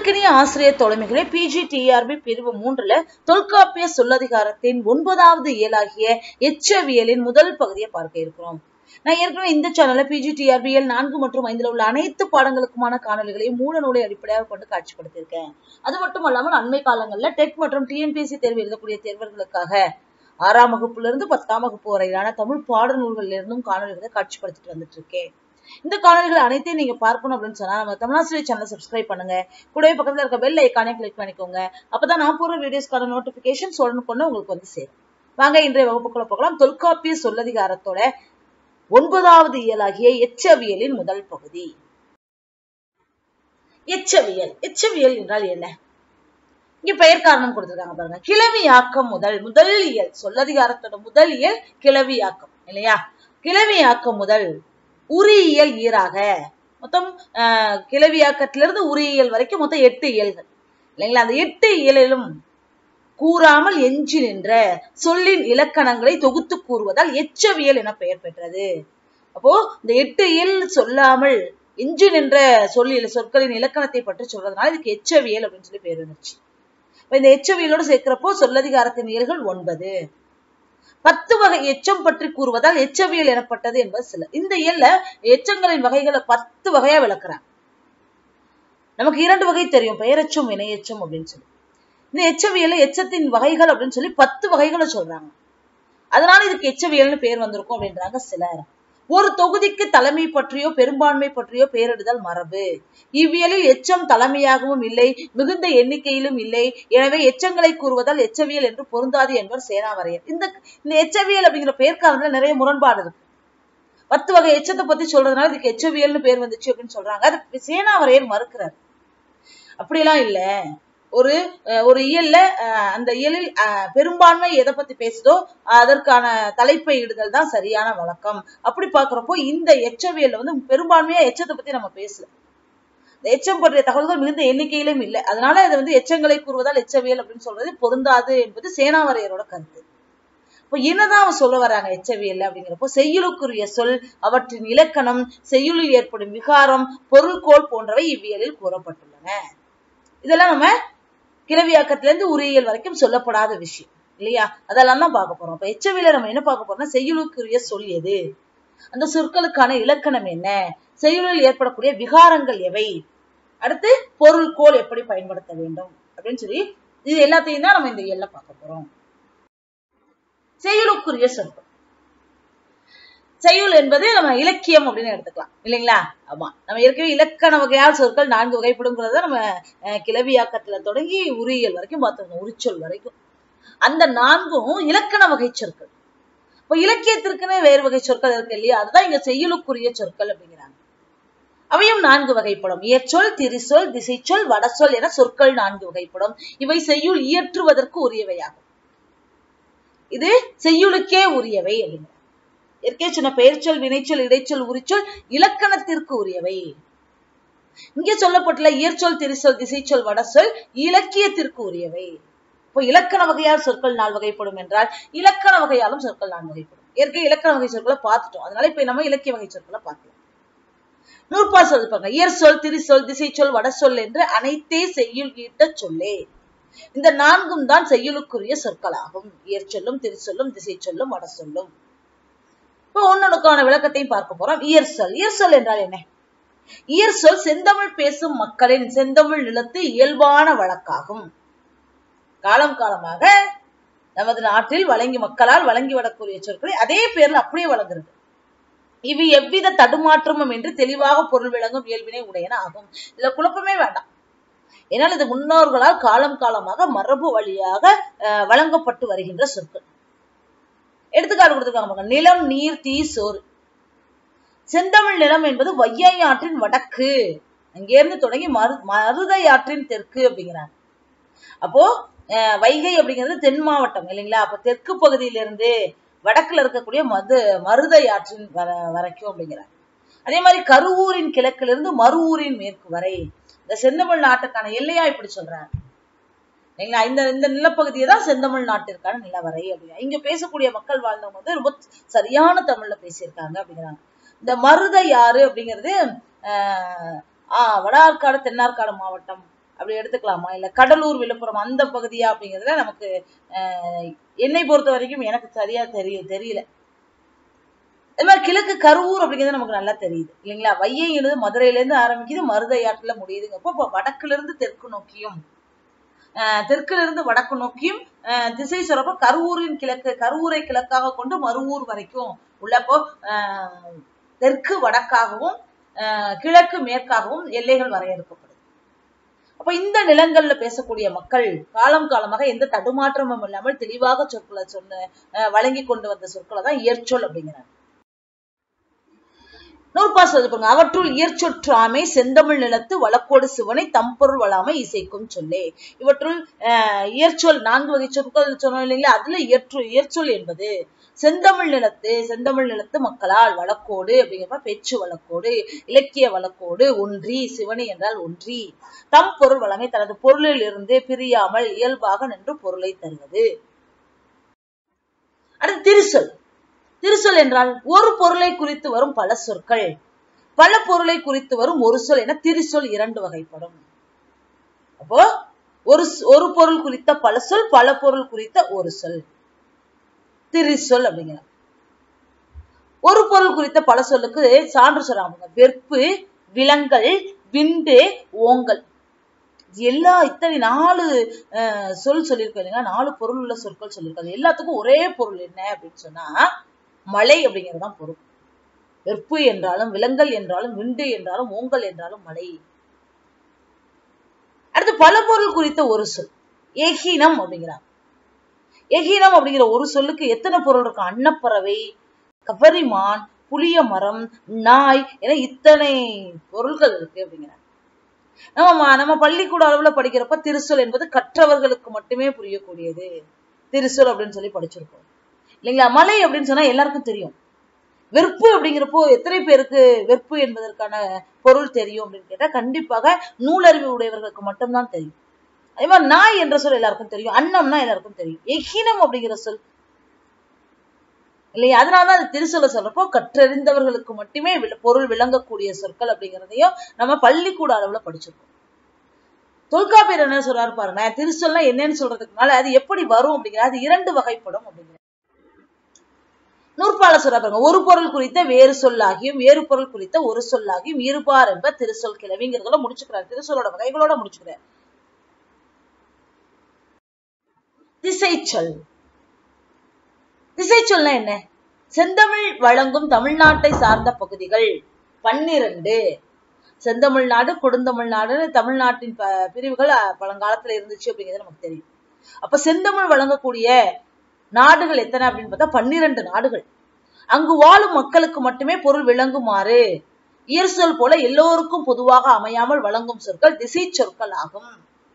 அன்பிற்கினிய ஆசிரியர் தோழமைகளே PG TRP பிரிவு மூன்றுல தொல்காப்பிய சொல்லதிகாரத்தின் ஒன்பதாவது இயலாகிய எச்சவியலின் முதல் பகுதியை பார்க்க இருக்கிறோம் நான் ஏற்கனவே இந்த சேனல்ல பிஜி டிஆர்பிஎல் நான்கு மற்றும் ஐந்துல உள்ள அனைத்து பாடங்களுக்குமான காணொலிகளையும் மூல நூலை அடிப்படையாக கொண்டு காட்சிப்படுத்தியிருக்கேன் அது மட்டும் அல்லாமல் அண்மை காலங்களில் டெட் மற்றும் டிஎன்பிஎஸ்சி தேர்வு எழுதக்கூடிய தேர்வர்களுக்காக ஆறாம் வகுப்புல இருந்து பத்தாம் வகுப்பு வரையிலான தமிழ் பாடநூல்கள்ல இருந்தும் காணொலிகளை காட்சிப்படுத்திட்டு வந்துட்டு இருக்கேன் இந்த காணொலிகள் அனைத்தையும் நீங்க பார்க்கணும் அப்படின்னு சொன்னா நம்ம தமிழாசிரியர் சேனலை சப்ஸ்கிரைப் பண்ணுங்க கூடவே பக்கத்துல இருக்க பெல் ஐக்கானே கிளிக் பண்ணிக்கோங்க அப்பதான் நான் போற வீடியோஸ்க்கான நோட்டிபிகேஷன் சொல்லணும் கொண்டு உங்களுக்கு வந்து சேரும் வாங்க இன்றைய வகுப்புக்குள்ள போகலாம் தொல்காப்பிய சொல்லதிகாரத்தோட ஒன்பதாவது இயலாகிய எச்சவியலின் முதல் பகுதி எச்சவியல் எச்சவியல் என்றால் என்ன இங்க பெயர் காரணம் கொடுத்திருக்காங்க பாருங்க கிளவியாக்கம் முதல் முதல் இயல் சொல்லதிகாரத்தோட முதல் இயல் கிளவியாக்கம் இல்லையா கிளவியாக்கம் முதல் உரியியல் ஈராக மொத்தம் ஆஹ் கிளவியாக்கத்திலிருந்து உரியியல் வரைக்கும் மொத்தம் எட்டு இயல்கள் இல்லைங்களா அந்த எட்டு இயலிலும் கூறாமல் எஞ்சி நின்ற சொல்லின் இலக்கணங்களை தொகுத்து கூறுவதால் எச்சவியல் என பெயர் பெற்றது அப்போ இந்த எட்டு இயல் சொல்லாமல் எஞ்சி நின்ற சொல்லில் சொற்களின் இலக்கணத்தை பற்றி சொல்றதுனால இதுக்கு எச்சவியல் அப்படின்னு சொல்லி பேர் வந்துச்சு இப்ப இந்த எச்சவியலோடு சேர்க்கிறப்போ சொல்லதிகாரத்தின் இயல்கள் ஒன்பது பத்து வகை எச்சம் பற்றி கூறுவதால் எச்சவியல் எனப்பட்டது என்பது சில இந்த இயல்ல எச்சங்களின் வகைகளை பத்து வகையா விளக்குறாங்க நமக்கு இரண்டு வகை தெரியும் பெயரெச்சம் இணையெச்சம் அப்படின்னு சொல்லி இந்த எச்சவியல எச்சத்தின் வகைகள் அப்படின்னு சொல்லி பத்து வகைகளை சொல்றாங்க அதனால இதுக்கு எச்சவியல்னு பேர் வந்திருக்கும் அப்படின்றாங்க சிலர் ஒரு தொகுதிக்கு தலைமை பற்றியோ பெரும்பான்மை பற்றியோ பெயரிடுதல் மரபு இவ்வியலில் எச்சம் தலைமையாகவும் இல்லை மிகுந்த எண்ணிக்கையிலும் இல்லை எனவே எச்சங்களை கூறுவதால் எச்சவியல் என்று பொருந்தாது என்பவர் சேனாவரையர் இந்த இந்த எச்சவியல் அப்படிங்கிற பெயர்க்காரத்துல நிறைய முரண்பாடு இருக்கு பத்து வகை எச்சத்தை பத்தி சொல்றதுனால இதுக்கு எச்சவியல்னு பேர் வந்துச்சு அப்படின்னு சொல்றாங்க அது சேனாவரையர் மறுக்கிறார் அப்படியெல்லாம் இல்ல ஒரு ஒரு இயல்ல அந்த இயலில் பெரும்பான்மை எதை பத்தி பேசுதோ அதற்கான தலைப்பை இடுதல் தான் சரியான வழக்கம் அப்படி பாக்குறப்போ இந்த எச்சவியல்ல வந்து பெரும்பான்மையா எச்சத்தை பத்தி நம்ம பேசல இந்த எச்சம் பற்றிய தகவல்கள் மிகுந்த எண்ணிக்கையிலும் இல்லை அதனால இதை வந்து எச்சங்களை கூறுவதால் எச்சவியல் அப்படின்னு சொல்றது பொருந்தாது என்பது சேனாவரையரோட கருத்து இப்போ என்னதான் அவன் சொல்ல வராங்க எச்சவியல் அப்படிங்கிறப்போ செய்யுளுக்குரிய சொல் அவற்றின் இலக்கணம் செய்யுளில் ஏற்படும் விகாரம் பொருள்கோள் போன்றவை இவ்வியலில் கூறப்பட்டுள்ளன இதெல்லாம் நம்ம கிளவியாக்கத்திலிருந்து உரியல் வரைக்கும் சொல்லப்படாத விஷயம் இல்லையா அதெல்லாம் தான் பார்க்க போறோம் இப்ப எச்சவில நம்ம என்ன பார்க்க போறோம்னா செய்யுளுக்குரிய சொல் எது அந்த சொற்களுக்கான இலக்கணம் என்ன செய்யுளில் ஏற்படக்கூடிய விகாரங்கள் எவை அடுத்து பொருள்கோள் எப்படி பயன்படுத்த வேண்டும் அப்படின்னு சொல்லி இது எல்லாத்தையும் தான் நம்ம இந்த இயல்ல பார்க்க போறோம் செய்யுளுக்குரிய சொற்கள் செய்யுள் என்பது நம்ம இலக்கியம் அப்படின்னு எடுத்துக்கலாம் இல்லைங்களா ஆமா நம்ம ஏற்கனவே இலக்கண வகையால் சொற்கள் நான்கு வகைப்படுங்கிறத நம்ம கிளவியாக்கத்துல தொடங்கி உரியல் வரைக்கும் பார்த்துருக்கோம் உரிச்சொல் வரைக்கும் அந்த நான்கும் இலக்கண வகை சொற்கள் இப்போ இலக்கியத்திற்குன்னு வேறு வகை சொற்கள் இருக்கு இல்லையா அதுதான் இங்க செய்யுளுக்குரிய சொற்கள் அப்படிங்கிறாங்க அவையும் நான்கு வகைப்படும் இயற்சொல் திரிசொல் திசைச்சொல் வடசொல் என சொற்கள் நான்கு வகைப்படும் இவை செய்யுள் இயற்றுவதற்கு உரியவையாகும் இது செய்யுளுக்கே உரியவை அப்படிங்கிற ஏற்கே சொன்ன பெயர்ச்சொல் வினைச்சொல் இடைச்சொல் உரிச்சொல் இலக்கணத்திற்கு உரியவை இங்கே சொல்லப்பட்டுள்ள இயற்சொல் திரிசொல் திசைச்சொல் வடசொல் இலக்கியத்திற்கு உரியவை இப்போ இலக்கண வகையால் சொற்கள் நாள் வகைப்படும் என்றால் இலக்கண வகையாலும் சொற்கள் நாள் வகைப்படும் ஏற்கனவே இலக்கண வகை சொற்களை பார்த்துட்டோம் அதனால இப்ப நம்ம இலக்கிய வகை சொற்களை பார்க்கலாம் நூற்பா சொல்லிப்பாங்க இயற் சொல் திரிசொல் திசைச்சொல் வடசொல் என்று அனைத்தே செய்யுள் ஈட்ட சொல்லே இந்த நான்கும் தான் செய்யுளுக்குரிய சொற்களாகும் இயற்சொல்லும் திரிசொல்லும் திசைச்சொல்லும் வடசொல்லும் இப்போ ஒன்னொன்னுக்கான விளக்கத்தையும் பார்க்க போறோம் இயற் சொல் இயற் சொல் என்றால் என்ன இயற் சொல் செந்தமிழ் பேசும் மக்களின் செந்தமிழ் நிலத்து இயல்பான வழக்காகும் காலம் காலமாக நமது நாட்டில் வழங்கி மக்களால் வழங்கி வரக்கூடிய சொற்களை அதே பேர்ல அப்படியே வழங்குறது இவை எவ்வித தடுமாற்றமும் என்று தெளிவாக பொருள் விளங்கும் இயல்பினை உடையன ஆகும் இதுல குழப்பமே வேண்டாம் ஏன்னால் இது முன்னோர்களால் காலம் காலமாக மரபு வழியாக வழங்கப்பட்டு வருகின்ற சொற்கள் எடுத்துக்காட்டு கொடுத்துருக்காங்க நிலம் நீர் தீ சோறு செந்தமிழ் நிலம் என்பது வையை ஆற்றின் வடக்கு அங்கிருந்து தொடங்கி மரு மருதை ஆற்றின் தெற்கு அப்படிங்கிறாங்க அப்போ வைகை அப்படிங்கிறது தென் மாவட்டம் இல்லைங்களா அப்ப தெற்கு பகுதியிலிருந்து வடக்குல இருக்கக்கூடிய மது மருதை ஆற்றின் வர வரைக்கும் அப்படிங்கிறாங்க அதே மாதிரி கருவூரின் கிழக்குல இருந்து மறுவூரின் மேற்கு வரை இந்த செந்தமிழ் நாட்டுக்கான எல்லையா இப்படி சொல்றாங்க இல்லைங்களா இந்த இந்த நிலப்பகுதியை தான் செந்தமிழ் நாட்டிற்கான நிலவரை அப்படிங்க இங்க பேசக்கூடிய மக்கள் வாழ்ந்தவங்க வந்து ரொம்ப சரியான தமிழ்ல பேசியிருக்காங்க அப்படிங்கிறாங்க இந்த மருதை யாரு அப்படிங்கிறது ஆஹ் ஆஹ் வட ஆற்காடு தென்னார்காடு மாவட்டம் அப்படி எடுத்துக்கலாமா இல்ல கடலூர் விழுப்புரம் அந்த பகுதியா அப்படிங்கிறதுல நமக்கு அஹ், என்னை பொறுத்த வரைக்கும் எனக்கு சரியா தெரிய தெரியல அது மாதிரி கிழக்கு கருவூர் அப்படிங்கிறது நமக்கு நல்லா தெரியுது இல்லைங்களா வையைங்கிறது மதுரையில இருந்து ஆரம்பிக்குது மருதையாற்றுல முடியுதுங்க அப்போ இப்போ வடக்குல இருந்து தெற்கு நோக்கியும் அஹ், தெற்குல இருந்து வடக்கு நோக்கியும் அஹ், திசை சொல்றப்ப கருவூரின் கிழக்கு கருவூரை கிழக்காக கொண்டு மருவூர் வரைக்கும் உள்ளப்போ அஹ், தெற்கு வடக்காகவும் அஹ், கிழக்கு மேற்காகவும் எல்லைகள் வரையறுக்கப்படுது அப்ப இந்த நிலங்கள்ல பேசக்கூடிய மக்கள் காலம் காலமாக எந்த தடுமாற்றமும் இல்லாமல் தெளிவாக சொற்களை சொன்ன அஹ், வழங்கி கொண்டு வந்த சொற்களை தான் இயற்சொல் அப்படிங்கிறாங்க நூற்பா சொல்லுங்க அவற்றுள் இயற்சொற்றாமை செந்தமிழ் நிலத்து வழக்கோடு சிவனை தம்பொருள் வளாமை இசைக்கும் சொல்லே இவற்றுள் அஹ், இயற்சொல் நான்கு வகை சொற்கள் சொன்னோம் இல்லைங்களா அதுல இயற்று இயற்சொல் என்பது செந்தமிழ் நிலத்து செந்தமிழ் நிலத்து மக்களால் வழக்கோடு அப்படிங்கிறப்ப பேச்சு வழக்கோடு இலக்கிய வழக்கோடு ஒன்றி சிவனை என்றால் ஒன்றி தம் பொருள் வளமை தனது பொருளில் இருந்து பிரியாமல் இயல்பாக நின்று பொருளை தருவது அடுத்து திருசொல் திருசொல் என்றால் ஒரு பொருளை குறித்து வரும் பல சொற்கள் பல பொருளை குறித்து வரும் ஒரு சொல் என திருசொல் இரண்டு வகைப்படும் அப்போ ஒரு சொ- ஒரு பொருள் குறித்த பல சொல் பல பொருள் குறித்த ஒரு சொல் திருசொல் அப்படிங்கிற ஒரு பொருள் குறித்த பல சொல்லுக்கு சான்று சொல்றாங்க வெற்பு விலங்கல் விண்டு ஓங்கல் இது எல்லா இத்தனை நாலு அஹ், சொல் சொல்லியிருக்கோம் இல்லைங்களா நாலு பொருள் உள்ள சொற்கள் சொல்லியிருக்காங்க எல்லாத்துக்கும் ஒரே பொருள் என்ன அப்படின்னு சொன்னா மலை அப்படிங்கிறது தான் பொருள் வெற்பு என்றாலும் விலங்கல் என்றாலும் விண்டு என்றாலும் ஓங்கல் என்றாலும் மலை அடுத்து பல பொருள் குறித்த ஒரு சொல் ஏகீனம் அப்படிங்கிறாங்க ஏகீனம் அப்படிங்கிற ஒரு சொல்லுக்கு எத்தனை பொருள் இருக்கும் அன்னப்பறவை கவரிமான் புளிய மரம் நாய் என இத்தனை பொருள்கள் இருக்கு அப்படிங்கிறாங்க நம்ம ம- நம்ம பள்ளிக்கூட அளவுல படிக்கிறப்ப திருசொல் என்பது கற்றவர்களுக்கு மட்டுமே புரியக்கூடியது திருசொல் அப்படின்னு சொல்லி படிச்சிருக்கோம் இல்லைங்களா மலை அப்படின்னு சொன்னா எல்லாருக்கும் தெரியும் வெறுப்பு அப்படிங்கிறப்போ எத்தனை பேருக்கு வெறுப்பு என்பதற்கான பொருள் தெரியும் அப்படின்னு கேட்டா கண்டிப்பாக நூலறிவு உடையவர்களுக்கு மட்டும்தான் தெரியும் அதே மாதிரி நாய் என்ற சொல் எல்லாருக்கும் தெரியும் அன்னம்னா எல்லாருக்கும் தெரியும் எஹினம் அப்படிங்கிற சொல் இல்லையா அதனாலதான் அது திருச்சொல்ல சொல்றப்போ கற்றறிந்தவர்களுக்கு மட்டுமே வில்- பொருள் விளங்கக்கூடிய சொற்கள் அப்படிங்கிறதையும் நம்ம பள்ளிக்கூட அளவுல படிச்சிருக்கோம் தொல்காப்பியர் என்ன சொல்றாரு பாருங்க திருச்சொல்னா என்னன்னு சொல்றதுக்குனால அது எப்படி வரும் அப்படிங்கிற அது இரண்டு வகைப்படும் அப்படிங்கிற நூற்பால சொல்றா பாருங்க ஒரு பொருள் குறித்த வேறு சொல்லாகியும் வேறு பொருள் குறித்த ஒரு சொல்லாகியும் இருபார் என்ப திருசொல் கிளவிங்கிறதோட முடிச்சுக்கிறார் திருசொல்லோட வகைகளோட முடிச்சுக்கிறார் திசைச்சொல் திசைச்சொல்னா என்ன செந்தமிழ் வழங்கும் தமிழ்நாட்டை சார்ந்த பகுதிகள் பன்னிரண்டு செந்தமிழ்நாடு கொடுந்தமிழ்நாடுன்னு தமிழ்நாட்டின் ப- பிரிவுகள் அஹ், பழங்காலத்துல இருந்துச்சு அப்படிங்கிறது நமக்கு தெரியும் அப்ப செந்தமிழ் வழங்கக்கூடிய நாடுகள் எத்தனை அப்படின்னு பார்த்தா பன்னிரண்டு நாடுகள் அங்கு வாழும் மக்களுக்கு மட்டுமே பொருள் விளங்குமாறு இயற்சொல் போல எல்லோருக்கும் பொதுவாக அமையாமல் வழங்கும் சொற்கள் திசை சொற்கள் ஆகும்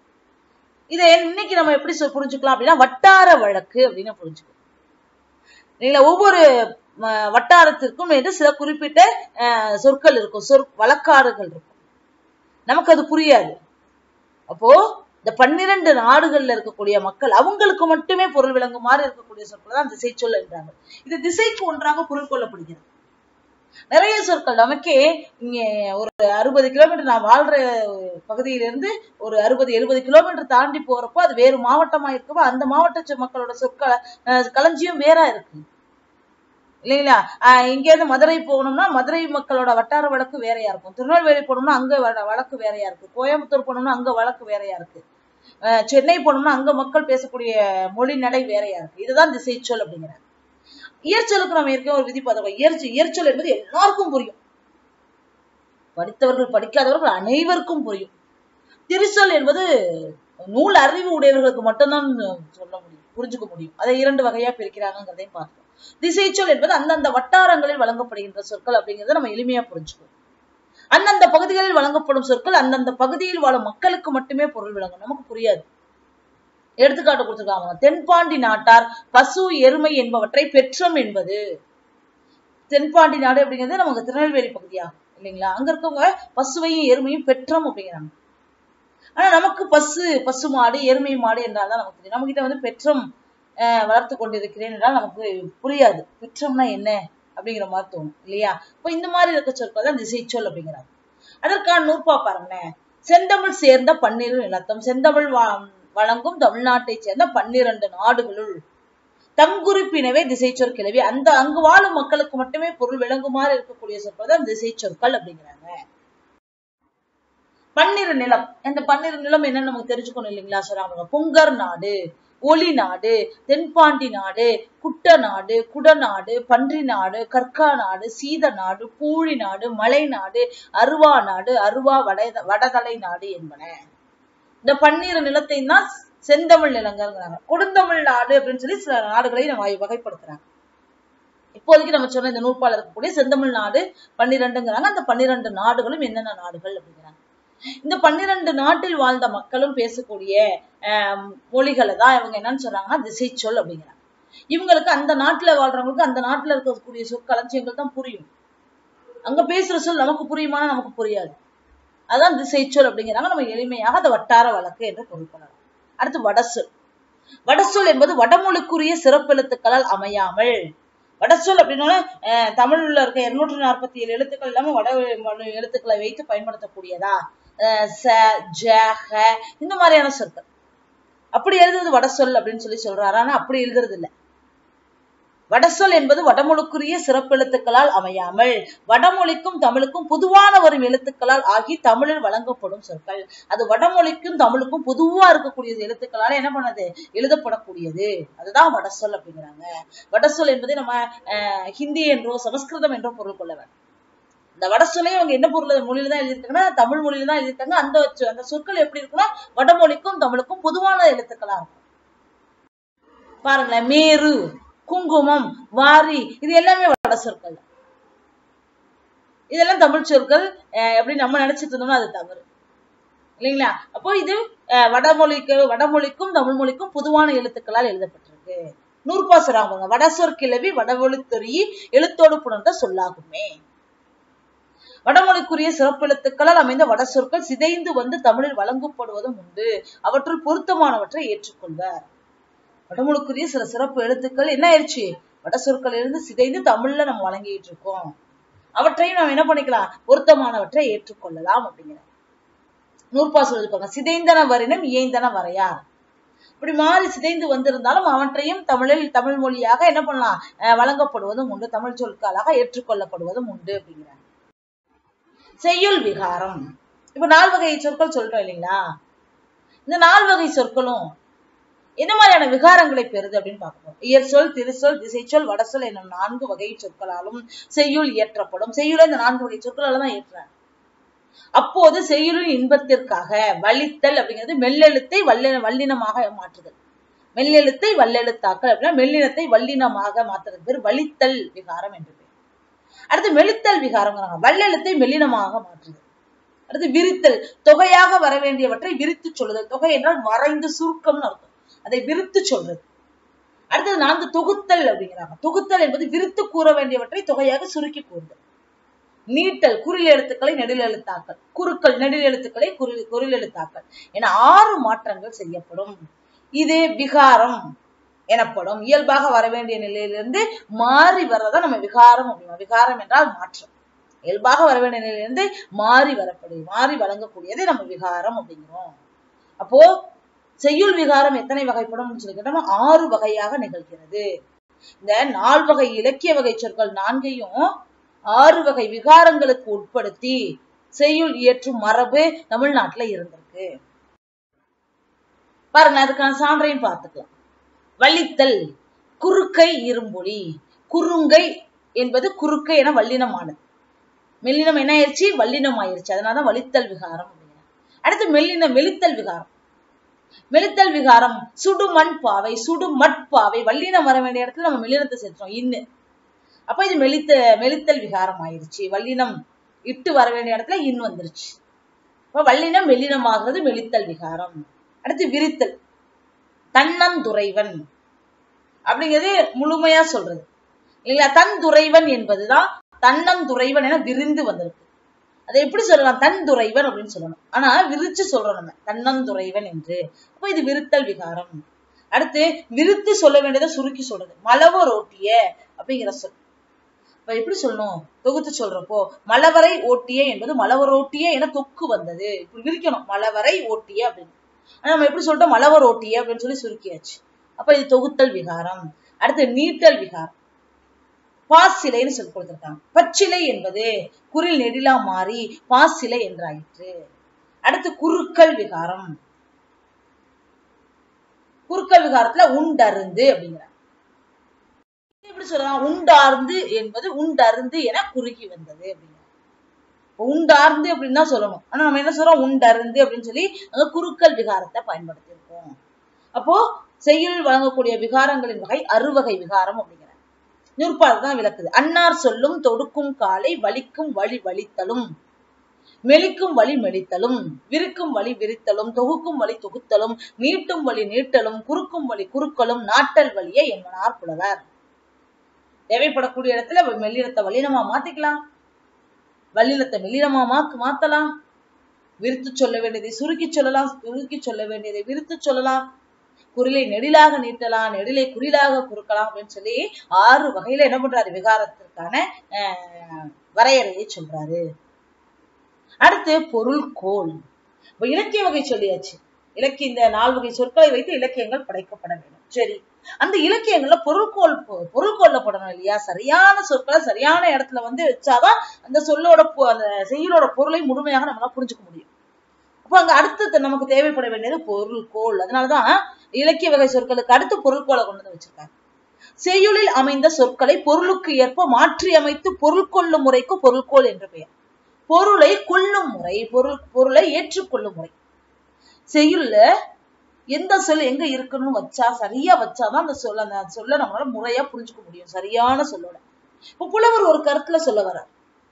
இதை இன்னைக்கு நம்ம எப்படி சொ- புரிஞ்சுக்கலாம் அப்படின்னா வட்டார வழக்கு அப்படின்னு புரிஞ்சுக்கலாம் இல்லைங்களா ஒவ்வொரு ம, வட்டாரத்திற்கும் என்று சில குறிப்பிட்ட அஹ், சொற்கள் இருக்கும் சொற் வழக்காறுகள் இருக்கும் நமக்கு அது புரியாது அப்போ இந்த பன்னிரண்டு நாடுகள்ல இருக்கக்கூடிய மக்கள் அவங்களுக்கு மட்டுமே பொருள் விளங்குமாறு இருக்கக்கூடிய சொற்கள் தான் திசை சொல் என்றாங்க இது திசைக்கு ஒன்றாக பொருள் கொள்ளப்படுகிறது நிறைய சொற்கள் நமக்கே இங்க ஒரு அறுபது கிலோமீட்டர் நான் வாழ்ற பகுதியிலிருந்து ஒரு அறுபது எழுபது கிலோமீட்டர் தாண்டி போறப்போ அது வேறு மாவட்டமா இருக்கப்போ அந்த மாவட்ட சொ- மக்களோட சொற்கள அஹ், களஞ்சியம் வேற இருக்கு இல்லைங்களா ஆஹ் இங்க இருந்து மதுரை போகணும்னா மதுரை மக்களோட வட்டார வழக்கு வேறையா இருக்கும் திருநெல்வேலி போனோம்னா அங்க வழ- வழக்கு வேறையா இருக்கு கோயம்புத்தூர் போனோம்னா அங்க வழக்கு வேறையா இருக்கு ஆஹ் சென்னை போனோம்னா அங்க மக்கள் பேசக்கூடிய மொழி நடை வேறையா இருக்கு இதுதான் திசைச்சொல் அப்படிங்கிறாங்க இயற்சொலுக்கு நம்ம ஏற்கனவே ஒரு விதி பார்த்தோம் இயற்சொல் இயற்சொல் என்பது எல்லாருக்கும் புரியும் படித்தவர்கள் படிக்காதவர்கள் அனைவருக்கும் புரியும் திருச்சொல் என்பது நூல் அறிவு உடையவர்களுக்கு மட்டும்தான் சொல்ல முடியும் புரிஞ்சுக்க முடியும் அதை இரண்டு வகையா பிரிக்கிறாங்கிறதையும் பார்த்தோம் திசைச்சொல் என்பது அந்தந்த வட்டாரங்களில் வழங்கப்படுகின்ற சொற்கள் அப்படிங்கறத நம்ம எளிமையா புரிஞ்சுக்கணும் அந்தந்த பகுதிகளில் வழங்கப்படும் சொற்கள் அந்தந்த பகுதியில் வாழும் மக்களுக்கு மட்டுமே பொருள் விளங்கும் நமக்கு புரியாது எடுத்துக்காட்டு கொடுத்திருக்காங்க தென்பாண்டி நாட்டார் பசு எருமை என்பவற்றை பெற்றம் என்பது தென்பாண்டி நாடு அப்படிங்கிறது நமக்கு திருநெல்வேலி பகுதியா இல்லைங்களா அங்க இருக்கவங்க பசுவையும் எருமையும் பெற்றம் அப்படிங்கிறாங்க ஆனா நமக்கு பசு பசு மாடு எருமை மாடு என்றால் தான் நமக்கு தெரியும் நம்ம கிட்ட வந்து பெற்றம் அஹ், வளர்த்து கொண்டிருக்கிறேன் என்றால் நமக்கு புரியாது பெற்றம்னா என்ன அப்படிங்கிற மாதிரி தோணும் இல்லையா இப்போ இந்த மாதிரி இருக்க சொற்கள் தான் திசைச்சொல் அப்படிங்கிறாங்க அதற்கான நூற்பா பாருங்களேன் செந்தமிழ் சேர்ந்த பன்னிரு நிலத்தம் செந்தமிழ் வ- வழங்கும் தமிழ்நாட்டைச் சேர்ந்த பன்னிரண்டு நாடுகளுள் தங்குறிப்பினவே திசை சொற் கிளவி அந்த அங்கு வாழும் மக்களுக்கு மட்டுமே பொருள் விளங்குமாறு இருக்கக்கூடிய சொற்கள் தான் திசை சொற்கள் அப்படிங்கிறாங்க பன்னிரு நிலம் இந்த பன்னிரு நிலம் என்னன்னு நமக்கு தெரிஞ்சுக்கணும் இல்லைங்களா சொல்றாங்க புங்கர் நாடு ஒளி நாடு தென்பாண்டி நாடு குட்ட நாடு குடநாடு பன்றி நாடு கற்கா நாடு சீத நாடு பூழி நாடு மலை நாடு அருவா நாடு அருவா வட வடதலை நாடு என்பன இந்த பன்னிரு நிலத்தை தான் செந்தமிழ் நிலங்கள்ங்கிறாங்க கொடுந்தமிழ் நாடு அப்படின்னு சொல்லி சில நாடுகளை நம்ம வகைப்படுத்துறாங்க இப்போதைக்கு நம்ம சொன்ன இந்த நூற்பால் இருக்கக்கூடிய செந்தமிழ் நாடு பன்னிரெண்டுங்கிறாங்க அந்த பன்னிரண்டு நாடுகளும் என்னென்ன நாடுகள் அப்படிங்கிறாங்க இந்த பன்னிரண்டு நாட்டில் வாழ்ந்த மக்களும் பேசக்கூடிய ஆஹ், மொழிகளை தான் இவங்க என்னன்னு சொல்றாங்கன்னா திசை சொல் அப்படிங்கிறாங்க இவங்களுக்கு அந்த நாட்டுல வாழ்றவங்களுக்கு அந்த நாட்டுல இருக்கக்கூடிய சொற்களஞ்சியங்கள் தான் புரியும் அங்க பேசுற சொல் நமக்கு புரியுமானா நமக்கு புரியாது அதான் திசைச்சொல் அப்படிங்கிறாங்க நம்ம எளிமையாக அந்த வட்டார வழக்கு என்று பொருள் கொள்ளலாம் அடுத்து வடசொல் வடசொல் என்பது வடமொழிக்குரிய சிறப்பெழுத்துக்களால் அமையாமல் வடசொல் அப்படின்னா அஹ், தமிழ்ல இருக்க இருநூற்றி நாற்பத்தி ஏழு எழுத்துக்கள் இல்லாம வட மொழி எழுத்துக்களை வைத்து பயன்படுத்தக்கூடியதா அஹ், ச ஜ ஹ இந்த மாதிரியான சொற்கள் அப்படி எழுதுறது வடசொல் அப்படின்னு சொல்லி சொல்றாரு ஆனா அப்படி எழுதுறது இல்ல வடசொல் என்பது வடமொழிக்குரிய சிறப்பெழுத்துக்களால் அமையாமல் வடமொழிக்கும் தமிழுக்கும் பொதுவான வரும் எழுத்துக்களால் ஆகி தமிழில் வழங்கப்படும் சொற்கள் அது வடமொழிக்கும் தமிழுக்கும் பொதுவா இருக்கக்கூடிய எழுத்துக்களால என்ன பண்ணது எழுதப்படக்கூடியது அதுதான் வடசொல் அப்படிங்கிறாங்க வடசொல் என்பதை நம்ம அஹ், ஹிந்தி என்றோ சமஸ்கிருதம் என்றோ பொருள் கொள்ள வேண்டும் இந்த வடசொல்லையும் அவங்க என்ன பொருள் மொழியில தான் எழுதியிருக்காங்கன்னா தமிழ் மொழியில தான் எழுதியிருக்காங்க அந்த சொ- அந்த சொற்கள் எப்படி இருக்குன்னா வடமொழிக்கும் தமிழுக்கும் பொதுவான எழுத்துக்களா இருக்கும் பாருங்களேன் மேரு குங்குமம் வாரி இது எல்லாமே வட சொற்கள் தான். இதெல்லாம் தமிழ் சொற்கள் அஹ் எப்படி நம்ம நினைச்சிட்டு இருந்தோம்னா அது தவறு இல்லைங்களா அப்போ இது அஹ், வடமொழிக்கு வடமொழிக்கும் தமிழ் மொழிக்கும் பொதுவான எழுத்துக்களால் எழுதப்பட்டிருக்கு நூற்பாசுராங்க வடசொற் கிளவி வடமொழித்தொரி எழுத்தோடு புணர்ந்த சொல்லாகுமே வடமொழிக்குரிய சிறப்பெழுத்துக்களால் அமைந்த வட சொற்கள் சிதைந்து வந்து தமிழில் வழங்கப்படுவதும் உண்டு அவற்றுள் பொருத்தமானவற்றை ஏற்றுக்கொள்வர் வடமொழிக்குரிய சில சிறப்பு எழுத்துக்கள் என்ன ஆயிடுச்சு வட சொற்கள் இருந்து சிதைந்து தமிழ்ல நம்ம வழங்கிட்டு இருக்கோம் அவற்றையும் நம்ம என்ன பண்ணிக்கலாம் பொருத்தமானவற்றை ஏற்றுக்கொள்ளலாம் அப்படிங்கிற நூற்பா சொல்லிருப்பாங்க சிதைந்தன வரினும் இயைந்தன வரையார் இப்படி மாறி சிதைந்து வந்திருந்தாலும் அவற்றையும் தமிழில் தமிழ் மொழியாக என்ன பண்ணலாம் அஹ் வழங்கப்படுவதும் உண்டு தமிழ் சொற்களாக ஏற்றுக்கொள்ளப்படுவதும் உண்டு அப்படிங்கிறாங்க செய்யுள் விகாரம் இப்ப நால் வகை சொற்கள் சொல்றோம் இல்லைங்களா இந்த நால் வகை சொற்களும் என்ன மாதிரியான விகாரங்களை பெறுது அப்படின்னு பார்க்கணும் இயற் சொல் திருச்சொல் திசைச்சொல் வடசொல் என்னும் நான்கு வகை சொற்களாலும் செய்யுள் இயற்றப்படும் செய்யுளை இந்த நான்கு வகை சொற்களால தான் ஏற்றுறாங்க அப்போது செய்யுளின் இன்பத்திற்காக வலித்தல் அப்படிங்கிறது மெல்லெழுத்தை வல்ல வல்லினமாக மாற்றுதல் மெல்லெழுத்தை வல்லெழுத்தாக்கல் அப்படின்னா மெல்லினத்தை வல்லினமாக மாத்துறது பேர் வலித்தல் விகாரம் என்று பேர் அடுத்து மெலித்தல் விகாரங்கிறாங்க வல்லெழுத்தை மெல்லினமாக மாற்றுது அடுத்து விரித்தல் தொகையாக வர வேண்டியவற்றை விரித்து சொல்லுதல் தொகை என்றால் வரைந்து சுருக்கம்னு அர்த்தம் அதை விரித்து சொல்றது அடுத்தது நான்கு தொகுத்தல் அப்படிங்கிறாங்க தொகுத்தல் என்பது விரித்து கூற வேண்டியவற்றை தொகையாக சுருக்கி கூறுதல் நீட்டல் குறில் எழுத்துக்களை நெடில் எழுத்தாக்கள் குறுக்கள் நெடில் எழுத்துக்களை குறில் குறில் எழுத்தாக்கள் என ஆறு மாற்றங்கள் செய்யப்படும் இது விகாரம் எனப்படும் இயல்பாக வர வேண்டிய நிலையிலிருந்து மாறி வர்றதா நம்ம விகாரம் அப்படின்னா விகாரம் என்றால் மாற்றம் இயல்பாக வர வேண்டிய நிலையிலிருந்து மாறி வரப்படும் மாறி வழங்கக்கூடியதை நம்ம விகாரம் அப்படிங்கிறோம் அப்போ செய்யுள் விகாரம் எத்தனை வகைப்படும் சொல்லி கேட்டோம்னா ஆறு வகையாக நிகழ்கிறது இந்த நால் வகை இலக்கிய வகை சொற்கள் நான்கையும் ஆறு வகை விகாரங்களுக்கு உட்படுத்தி செய்யுள் இயற்றும் மரபு தமிழ்நாட்டுல இருந்திருக்கு பாருங்க அதுக்கான சான்றையும் பார்த்துக்கலாம் வள்ளித்தல் குறுக்கை இரும்பொலி குறுங்கை என்பது குறுக்கை என வல்லினமானது மெல்லினம் என்ன ஆயிருச்சு வல்லினம் ஆயிருச்சு அதனாலதான் வலித்தல் விகாரம் அப்படிங்கிறாங்க அடுத்து மெல்லினம் மெலித்தல் விகாரம் மெலித்தல் விகாரம் சுடுமண் பாவை சுடுமட் பாவை வல்லினம் வர வேண்டிய இடத்துல நம்ம மெல்லினத்தை சேர்த்தோம் இன்னு அப்ப இது மெலித்த மெலித்தல் விகாரம் ஆயிருச்சு வல்லினம் இட்டு வர வேண்டிய இடத்துல இன் வந்துருச்சு அப்ப வல்லினம் மெல்லினம் ஆகிறது மெலித்தல் விகாரம் அடுத்து விரித்தல் தன்னந்துறைவன் அப்படிங்கிறது முழுமையா சொல்றது இல்லைங்களா தன் துறைவன் என்பதுதான் தன்னம் துறைவன் என விரிந்து வந்திருக்கு அதை எப்படி சொல்லலாம் தன் துறைவன் அப்படின்னு சொல்லணும் ஆனா விரிச்சு சொல்றோம் நம்ம தன்னந்துறைவன் என்று அப்ப இது விருத்தல் விகாரம் அடுத்து விருத்து சொல்ல வேண்டியதை சுருக்கி சொல்றது மலவ ரோட்டிய அப்படிங்கிற சொல் இப்ப எப்படி சொல்லணும் தொகுத்து சொல்றப்போ மலவரை ஓட்டிய என்பது மலவரோட்டிய என தொக்கு வந்தது இப்படி விரிக்கணும் மலவரை ஓட்டிய அப்படின்னு ஆனா நம்ம எப்படி சொல்லிட்டோம் மலவர் ஓட்டிய அப்படின்னு சொல்லி சுருக்கியாச்சு அப்ப இது தொகுத்தல் விகாரம் அடுத்து நீட்டல் விகாரம் பாசிலைன்னு சொல்லி கொடுத்திருக்காங்க பச்சிலை என்பது குரில் நெடிலா மாறி பாசிலை என்றாயிற்று அடுத்து குறுக்கல் விகாரம் குறுக்கல் விகாரத்துல உண்டருந்து அப்படிங்கிறாங்க எப்படி சொல்லலாம் உண்டார்ந்து என்பது உண்டருந்து என குறுகி வந்தது அப்படிங்கிறாங்க உண்டார்ந்து அப்படின்னு தான் சொல்லணும் ஆனா நம்ம என்ன சொல்றோம் உண்டருந்து அப்படின்னு சொல்லி அங்க குறுக்கல் விகாரத்தை பயன்படுத்தியிருக்கோம் அப்போ செய்யுள் வழங்கக்கூடிய விகாரங்களின் வகை அறுவகை விகாரம் அப்படிங்கிறாங்க நூற்பால் தான் விளக்குது அன்னார் சொல்லும் தொடுக்கும் காலை வலிக்கும் வழி வலித்தலும் மெலிக்கும் வழி மெலித்தலும் விரிக்கும் வழி விரித்தலும் தொகுக்கும் வழி தொகுத்தலும் நீட்டும் வழி நீட்டலும் குறுக்கும் வழி குறுக்கலும் நாட்டல் வழியை என்பனார் புலவர் தேவைப்படக்கூடிய இடத்துல மெல்லினத்தை வல்லினமா மாத்திக்கலாம் வல்லினத்தை மெல்லினமா மாக்கு மாத்தலாம் விரித்து சொல்ல வேண்டியதை சுருக்கி சொல்லலாம் சுருக்கி சொல்ல வேண்டியதை விரித்து சொல்லலாம் குறிலை நெடிலாக நீட்டலாம் நெடிலை குறிலாக குறுக்கலாம் அப்படின்னு சொல்லி ஆறு வகையில என்ன பண்றாரு விகாரத்திற்கான அஹ், வரையறையை சொல்றாரு அடுத்து பொருள்கோள் இப்ப இலக்கிய வகை சொல்லியாச்சு இலக்கிய இந்த நாலு வகை சொற்களை வைத்து இலக்கியங்கள் படைக்கப்பட வேண்டும் சரி அந்த இலக்கியங்கள்ல பொருள்கோள் பொ- பொருள்கோள்ல படணும் இல்லையா சரியான சொற்களை சரியான இடத்துல வந்து வச்சாதான் அந்த சொல்லோட பொ- அந்த செய்யுளோட பொருளை முழுமையாக நம்மளால புரிஞ்சுக்க முடியும் அப்ப அங்க அடுத்து நமக்கு தேவைப்பட வேண்டியது பொருள்கோள் அதனாலதான் இலக்கிய வகை சொற்களுக்கு அடுத்து பொருள்கோளை கொண்டு வந்து வச்சிருக்காங்க செய்யுளில் அமைந்த சொற்களை பொருளுக்கு ஏற்ப மாற்றி அமைத்து பொருள் கொள்ளும் முறைக்கு பொருள்கோள் என்று பெயர் பொருளை கொள்ளும் முறை பொருள் பொருளை ஏற்றுக்கொள்ளும் முறை செய்யுள்ல எந்த சொல் எங்க இருக்கணும்னு வச்சா சரியா வச்சாதான் அந்த சொல்ல அந்த சொல்ல நம்மளால முறையா புரிஞ்சுக்க முடியும் சரியான சொல்லோட இப்ப புலவர் ஒரு கருத்துல சொல்ல வர்றார்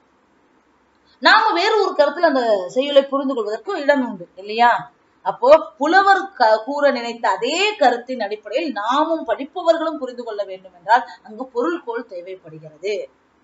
நாம வேறு ஒரு கருத்துல அந்த செய்யுளை புரிந்து கொள்வதற்கு இடம் உண்டு இல்லையா அப்போ புலவர் க- கூற நினைத்த அதே கருத்தின் அடிப்படையில் நாமும் படிப்பவர்களும் புரிந்து கொள்ள வேண்டும் என்றால் அங்கு பொருள்கோள் தேவைப்படுகிறது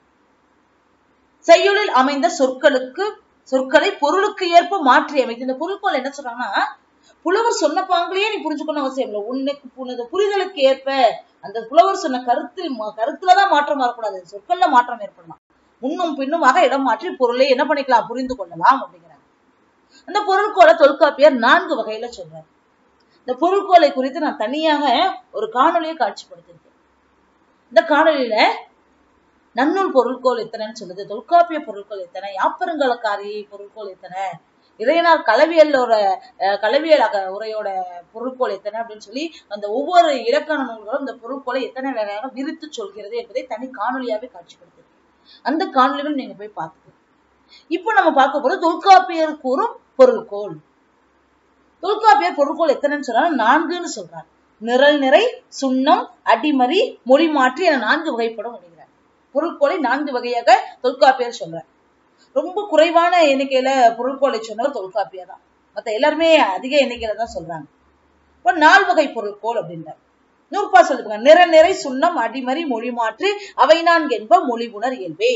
செய்யுளில் அமைந்த சொற்களுக்கு சொற்களை பொருளுக்கு ஏற்ப மாற்றி அமைத்து இந்த பொருள்கோள் என்ன சொல்றாங்கன்னா புலவர் சொன்ன பாங்கிலேயே நீ புரிஞ்சுக்கணும் அவசியம் இல்லை உன்னுக்கு உனது புரிதலுக்கு ஏற்ப அந்த புலவர் சொன்ன கருத்தில் மா- கருத்துலதான் மாற்றம் வரக்கூடாது சொற்கள்ல மாற்றம் ஏற்படலாம் முன்னும் பின்னுமாக இடம் மாற்றி பொருளை என்ன பண்ணிக்கலாம் புரிந்து கொள்ளலாம் அப்படிங்கிறாங்க அந்த பொருள்கோளை தொல்காப்பியர் நான்கு வகையில சொல்றாரு இந்த பொருள்கோளை குறித்து நான் தனியாக ஒரு காணொளியை காட்சிப்படுத்தியிருக்கேன் இந்த காணொளியில நன்னூல் பொருள்கோள் எத்தனைன்னு சொல்லுது தொல்காப்பிய பொருட்கள் எத்தனை யாப்பருங்கலக்காரி பொருட்கோள் எத்தனை இறையனார் கலவியலோட அஹ், கலவியல் அக- உரையோட பொருட்கோள் எத்தனை அப்படின்னு சொல்லி அந்த ஒவ்வொரு இலக்கண நூல்களும் இந்த பொருட்கோளை எத்தனை வகையாக விரித்து சொல்கிறது என்பதை தனி காணொளியாவே காட்சிப்படுத்திருக்கேன் அந்த காணொளிகள் நீங்க போய் பார்த்துக்கோங்க இப்போ நம்ம பார்க்க போறது தொல்காப்பியர் கூறும் பொருள்கோள் தொல்காப்பியர் பொருட்கோள் எத்தனைன்னு சொன்னா நான்குன்னு சொல்றாங்க நிரல் நிறை சுண்ணம் அடிமறி மொழி மாற்றி என நான்கு வகைப்படும் அப்படிங்கிறார் பொருட்கோளை நான்கு வகையாக தொல்காப்பியர் சொல்றார் ரொம்ப குறைவான எண்ணிக்கையில பொருட்கோளை சொன்னவர் தொல்காப்பியர் தான் மத்த எல்லாருமே அதிக எண்ணிக்கையில தான் சொல்றாங்க இப்போ நால் வகை பொருட்கோள் அப்படின்றார் நூற்பா சொல்லிருக்காங்க நிற நிறை சுண்ணம் அடிமறி மொழி மாற்று அவை நான்கு என்ப மொழிபுணர் இயல்பே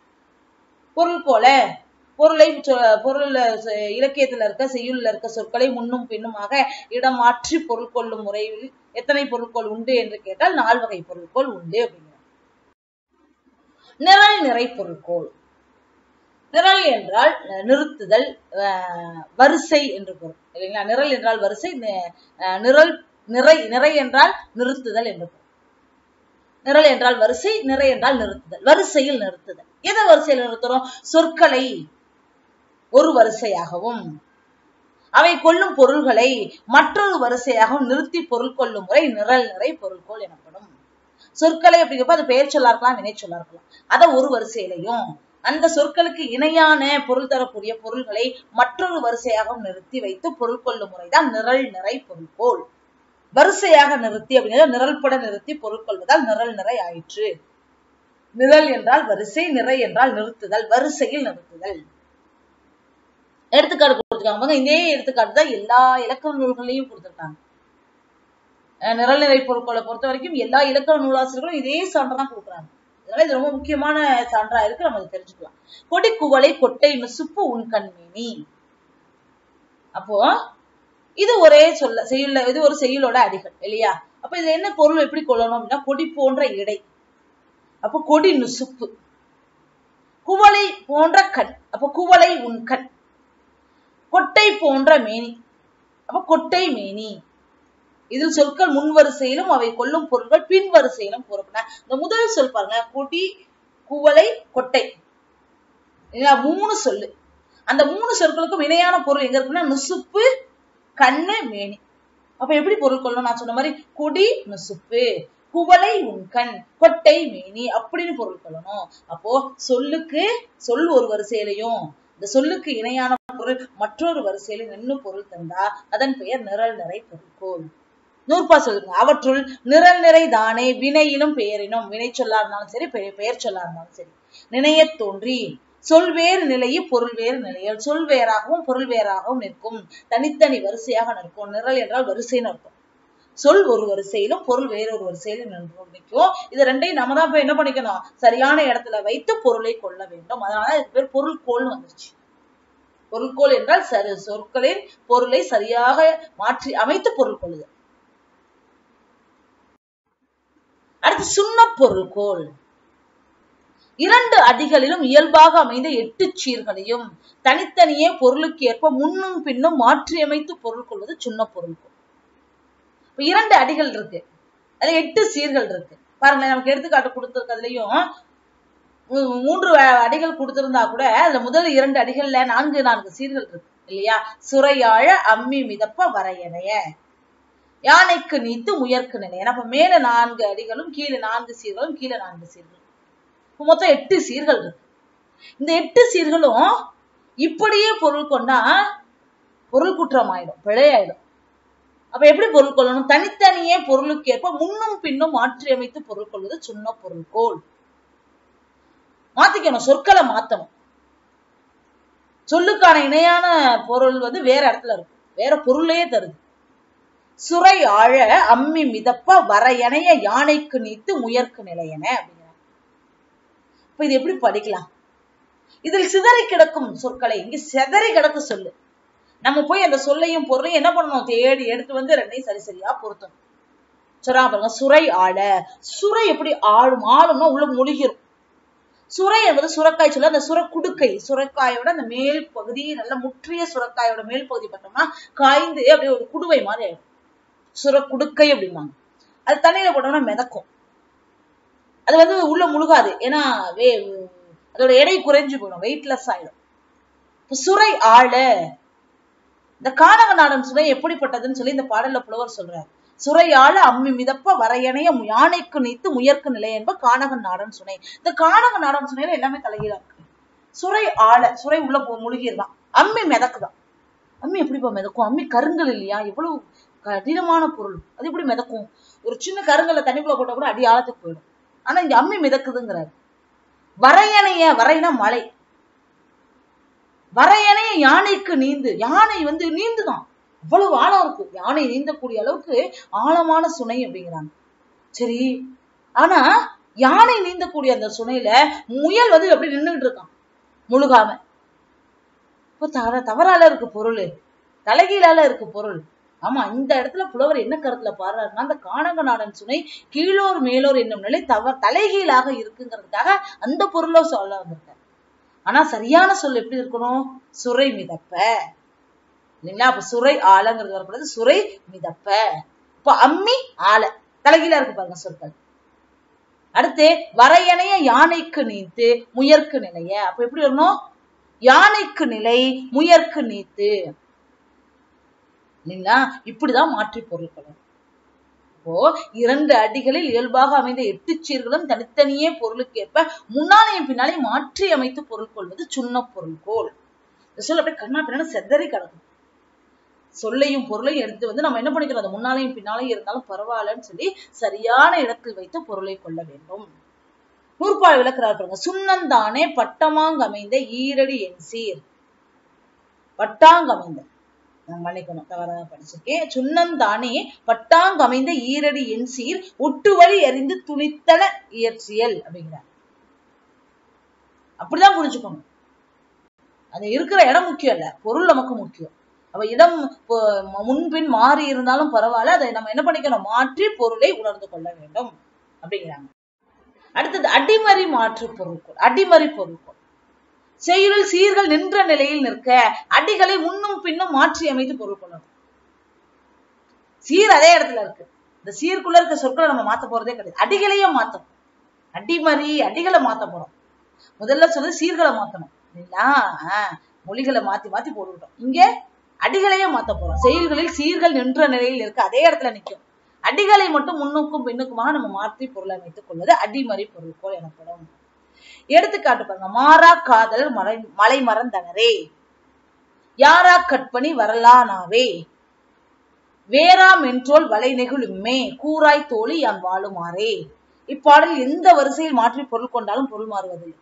பொருள்கோளை பொருளை சொ- பொருள்ல ச- இலக்கியத்துல இருக்க செய்யுள்ல இருக்க சொற்களை முன்னும் பின்னுமாக இடம் மாற்றி பொருள் கொள்ளும் முறையில் எத்தனை பொருட்கோள் உண்டு என்று கேட்டால் நால் வகை பொருட்கோள் உண்டு அப்படிங்கிறார் நிரல் நிறை பொருட்கோள் நிரல் என்றால் அஹ், நிறுத்துதல் அஹ், வரிசை என்று பொருள் இல்லைங்களா நிரல் என்றால் வரிசை நி- அஹ், நிரல் நிறை நிறை என்றால் நிறுத்துதல் என்று பொருள் நிரல் என்றால் வரிசை நிறை என்றால் நிறுத்துதல் வரிசையில் நிறுத்துதல் எதை வரிசையில் நிறுத்துறோம் சொற்களை ஒரு வரிசையாகவும் அவை கொள்ளும் பொருள்களை மற்றொரு வரிசையாகவும் நிறுத்தி பொருள் கொள்ளும் முறை நிரல் நிறை பொருள்கோள் எனப்படும் சொற்களை அப்படிங்கிறப்ப அது பெயர் சொல்லா இருக்கலாம் வினை சொல்லா இருக்கலாம் அதை ஒரு வரிசையிலையும் அந்த சொற்களுக்கு இணையான பொருள் தரக்கூடிய பொருள்களை மற்றொரு வரிசையாகவும் நிறுத்தி வைத்து பொருள் கொள்ளும் முறைதான் நிரல் நிறை பொருள்கோள் வரிசையாக நிறுத்தி அப்படிங்கிறத நிரல்பட நிறுத்தி பொருள் கொள்வதால் நிரல் நிறை ஆயிற்று நிரல் என்றால் வரிசை நிறை என்றால் நிறுத்துதல் வரிசையில் நிறுத்துதல் எடுத்துக்காட்டு கொடுத்துருக்காங்க பாருங்க, இதே எடுத்துக்காட்டு தான் எல்லா இலக்கண நூல்களையும் கொடுத்துருக்காங்க அஹ் நிரல் நிறை பொருட்களை பொறுத்த வரைக்கும் எல்லா இலக்கண நூலாசிரியர்களும் இதே சான்று தான் கொடுக்குறாங்க அதனால இது ரொம்ப முக்கியமான சான்றா இருக்கு நம்ம இதை தெரிஞ்சுக்கலாம் கொடி குவளை கொட்டை நுசுப்பு உன் கண்மேனி அப்போ இது ஒரே சொல்ல செய்யுள்ள இது ஒரு செய்யுளோட அடிகள் இல்லையா அப்ப இதுல என்ன பொருள் எப்படி கொள்ளணும் அப்படின்னா கொடி போன்ற இடை அப்போ கொடி நுசுப்பு குவளை போன்ற கண் அப்ப குவளை உன் கண் கொட்டை போன்ற மேனி அப்ப கொட்டை மேனி இதில் சொற்கள் முன் வரிசையிலும் அவை கொள்ளும் பொருள்கள் பின் வரிசையிலும் பொறுப்புன இந்த முதல் சொல் பாருங்க கொடி குவளை கொட்டை இல்லையா? மூணு சொல்லு அந்த மூணு சொற்களுக்கும் இணையான பொருள் எங்க இருக்குன்னா நுசுப்பு கண்ணு மேனி அப்ப எப்படி பொருள் கொள்ளணும் நான் சொன்ன மாதிரி கொடி நுசுப்பு குவளை உண்கண் கொட்டை மேனி அப்படின்னு பொருள் கொள்ளணும் அப்போ சொல்லுக்கு சொல் ஒரு வரிசையிலையும் இந்த சொல்லுக்கு இணையான பொருள் மற்றொரு வரிசையில நின்னு பொருள் தந்தா அதன் பெயர் நிரல் நிறை பொருட்கோள் நூற்பா சொல்லுங்க அவற்றுள் நிரல் நிறை தானே வினையினும் பெயரினும் வினை சொல்லா இருந்தாலும் சரி பெ- பெயர் சொல்லா இருந்தாலும் சரி நினையத் தோன்றி சொல் வேறு நிலையில் பொருள் வேறு நிலையில் சொல் வேறாகவும் பொருள் வேறாகவும் நிற்கும் தனித்தனி வரிசையாக நிற்கும் நிரல் என்றால் வரிசைன்னு அர்த்தம் சொல் ஒரு வரிசையிலும் பொருள் வேறொரு வரிசையிலும் நின்று நிற்கும் இது ரெண்டையும் நம்ம தான் போய் என்ன பண்ணிக்கணும் சரியான இடத்துல வைத்து பொருளை கொள்ள வேண்டும் அதனால இதுக்கு பேர் பொருள்கோள்னு வந்துருச்சு பொருள்கோள் என்றால் சரி சொற்களின் பொருளை சரியாக மாற்றி அமைத்து பொருள் கொள்ளுதல் அடுத்து சுண்ண பொருள்கோள் இரண்டு அடிகளிலும் இயல்பாக அமைந்த எட்டு சீர்களையும் தனித்தனியே பொருளுக்கு ஏற்ப முன்னும் பின்னும் மாற்றியமைத்து பொருள் கொள்வது சுண்ண பொருள்கோள் இப்ப இரண்டு அடிகள் இருக்கு அதுல எட்டு சீர்கள் இருக்கு பாருங்களேன் நமக்கு எடுத்துக்காட்டு கொடுத்திருக்கிறதுலயும் மூ- மூன்று அ- அடிகள் கொடுத்திருந்தா கூட அதுல முதல் இரண்டு அடிகள்ல நான்கு நான்கு சீர்கள் இருக்கு இல்லையா சுரையாழ அம்மி மிதப்ப வரையணைய யானைக்கு நீத்து முயற்கு நிலையன் அப்ப மேல நான்கு அடிகளும் கீழே நான்கு சீர்களும் கீழே நான்கு சீர்களும் இப்ப மொத்தம் எட்டு சீர்கள் இருக்கு இந்த எட்டு சீர்களும் இப்படியே பொருள் கொண்டா பொருள் குற்றம் ஆயிடும் பிழையாயிடும் அப்ப எப்படி பொருள் கொள்ளணும் தனித்தனியே பொருளுக்கு ஏற்ப முன்னும் பின்னும் மாற்றி அமைத்து பொருள் கொள்வது சுண்ண பொருள்கோள் மாத்திக்கணும் சொற்களை மாத்தணும் சொல்லுக்கான இணையான பொருள் வந்து வேற இடத்துல இருக்கு வேற பொருளையே தருது சுரை ஆழ அம்மி மிதப்ப வரையணைய யானைக்கு நீத்து முயற்கு நிலையன அப்படிங்கிறாங்க இப்ப இது எப்படி படிக்கலாம் இதில் சிதறி கிடக்கும் சொற்களை இங்க சிதறி கிடக்கு சொல்லு நம்ம போய் அந்த சொல்லையும் பொருளையும் என்ன பண்ணணும் தேடி எடுத்து வந்து ரெண்டையும் சரி சரியா பொருத்தணும் சொல்றா பாருங்க சுரை ஆழ சுரை எப்படி ஆளும் ஆளும்னா உள்ள முழுகிரும் சுரை என்பது சுரக்காய் சொல்ல அந்த சுரக்குடுக்கை சுரக்காயோட அந்த மேல் பகுதி நல்ல முற்றிய சுரக்காயோட மேல் பகுதி பார்த்தோம்னா காய்ந்து அப்படியே ஒரு குடுவை மாதிரி ஆயிடும் சுரக்குடுக்கை அப்படிம்பாங்க அது தண்ணியில போட்டோம்னா மிதக்கும் அது வந்து உள்ள முழுகாது ஏன்னா வே அதோட எடை குறைஞ்சு போயிடும் வெயிட்லெஸ் ஆயிடும் இப்ப சுரை ஆழ இந்த கானக நாடன் சுரை எப்படிப்பட்டதுன்னு சொல்லி இந்த பாடல்ல புலவர் சொல்றாரு சுரையாழ அம்மி மிதப்ப வரையணைய யானைக்கு நீத்து முயற்கு நிலை என்ப கானக நாடன் சுனை இந்த கானக நாடன் சுனையில எல்லாமே தலைகீழா இருக்கு சுரை ஆழ சுரை உள்ள போ முழுகிருதான் அம்மி மிதக்குதான் அம்மி எப்படிப்பா மிதக்கும் அம்மி கருங்கல் இல்லையா எவ்வளவு கடினமான பொருள் அது எப்படி மிதக்கும் ஒரு சின்ன கருங்கல்ல தண்ணிக்குள்ள போட்டா கூட அடி ஆழத்துக்கு போயிடும் ஆனா இங்க அம்மி மிதக்குதுங்கிறாரு வரையணைய வரைனா மலை வரையணைய யானைக்கு நீந்து யானை வந்து நீந்துதான் அவ்வளவு ஆழம் இருக்கு யானை நீந்தக்கூடிய அளவுக்கு ஆழமான சுனை அப்படிங்கிறாங்க சரி ஆனா யானை நீந்தக்கூடிய அந்த சுனையில முயல் வந்து எப்படி நின்னுகிட்டு இருக்கான் முழுகாம இப்போ தவற தவறால இருக்கு பொருள் தலைகீழால இருக்கு பொருள் ஆமா இந்த இடத்துல புலவர் என்ன கருத்துல பாடுறாருன்னா அந்த காணக நாடன் சுனை கீழோர் மேலோர் என்னும் நிலை தவ தலைகீழாக இருக்குங்கிறதுக்காக அந்த பொருளை சொல்ல வந்திருக்காரு ஆனா சரியான சொல் எப்படி இருக்கணும் சுரை மிதப்ப இல்லைங்களா அப்ப சுரை ஆலங்கிறது வரக்கூடாது சுரை மிதப்ப இப்போ அம்மி ஆல தலைகீழா இருக்கு பாருங்க சொற்கள் அடுத்து வரையணைய யானைக்கு நீத்து முயற்கு நிலைய அப்ப எப்படி வரணும் யானைக்கு நிலை முயற்கு நீத்து இல்லைங்களா இப்படிதான் மாற்றி பொருட்களும் இப்போ இரண்டு அடிகளில் இயல்பாக அமைந்த எட்டு சீர்களும் தனித்தனியே பொருளுக்கேற்ப முன்னாலையும் பின்னாலையும் மாற்றி அமைத்து பொருள் கொள்வது சுண்ண பொருள்கோள் இந்த சொல் அப்படியே கண்ணா பின்னா செதறி கிடக்கும் சொல்லையும் பொருளையும் எடுத்து வந்து நம்ம என்ன பண்ணிக்கிறோம் அது முன்னாலையும் பின்னாலையும் இருந்தாலும் பரவாயில்லன்னு சொல்லி சரியான இடத்தில் வைத்து பொருளை கொள்ள வேண்டும் நூற்பால் விளக்குறார் பாருங்க சுண்ணந்தானே பட்டமாங்கமைந்த ஈரடி என் சீர் பட்டாங்கமைந்த நான் மன்னிக்கணும் தவறாக படிச்சிருக்கேன் சுண்ணந்தானே பட்டாங்கமைந்த ஈரடி என் சீர் ஒட்டுவழி எறிந்து துணித்தன இயற்சியல் அப்படிங்கிறார் அப்படிதான் புரிஞ்சுக்கணும் அது இருக்கிற இடம் முக்கியம் இல்ல பொருள் நமக்கு முக்கியம் அப்ப இடம் இப்போ முன்பின் மாறி இருந்தாலும் பரவாயில்ல அதை நம்ம என்ன பண்ணிக்கணும் மாற்றி பொருளை உணர்ந்து கொள்ள வேண்டும் அப்படிங்கிறாங்க அடுத்தது அடிமறி மாற்று பொருட்கள் அடிமறி பொருட்கள் செய்யுளில் சீர்கள் நின்ற நிலையில் நிற்க அடிகளை முன்னும் பின்னும் மாற்றி அமைத்து பொருள் கொள்ளணும் சீர் அதே இடத்துல இருக்கு இந்த சீர்க்குள்ள இருக்க சொற்களை நம்ம மாத்த போறதே கிடையாது அடிகளையே மாத்தணும் அடிமறி அடிகளை மாத்த போறோம் முதல்ல சொன்னது சீர்களை மாத்தணும் இல்லைங்களா ஆஹ், மொழிகளை மாத்தி மாத்தி போட்டுக்கிட்டோம் இங்க அடிகளையே மாத்த போறோம் செயல்களில் சீர்கள் நின்ற நிலையில் இருக்க அதே இடத்துல நிக்கும் அடிகளை மட்டும் முன்னுக்கும் பின்னுக்குமாக நம்ம மாற்றி பொருள் அமைத்துக் கொள்வது அடிமறி பொருட்கோள் எனப்படும் எடுத்துக்காட்டு பாருங்க மாறா காதல் மலை மலை மறந்தனரே யாரா கற்பனி வரலானாவே வேறாம் என்றோல் வலை நெகிழுமே கூராய் தோழி யான் வாழுமாறே இப்பாடல் எந்த வரிசையில் மாற்றி பொருள் கொண்டாலும் பொருள் மாறுவதில்லை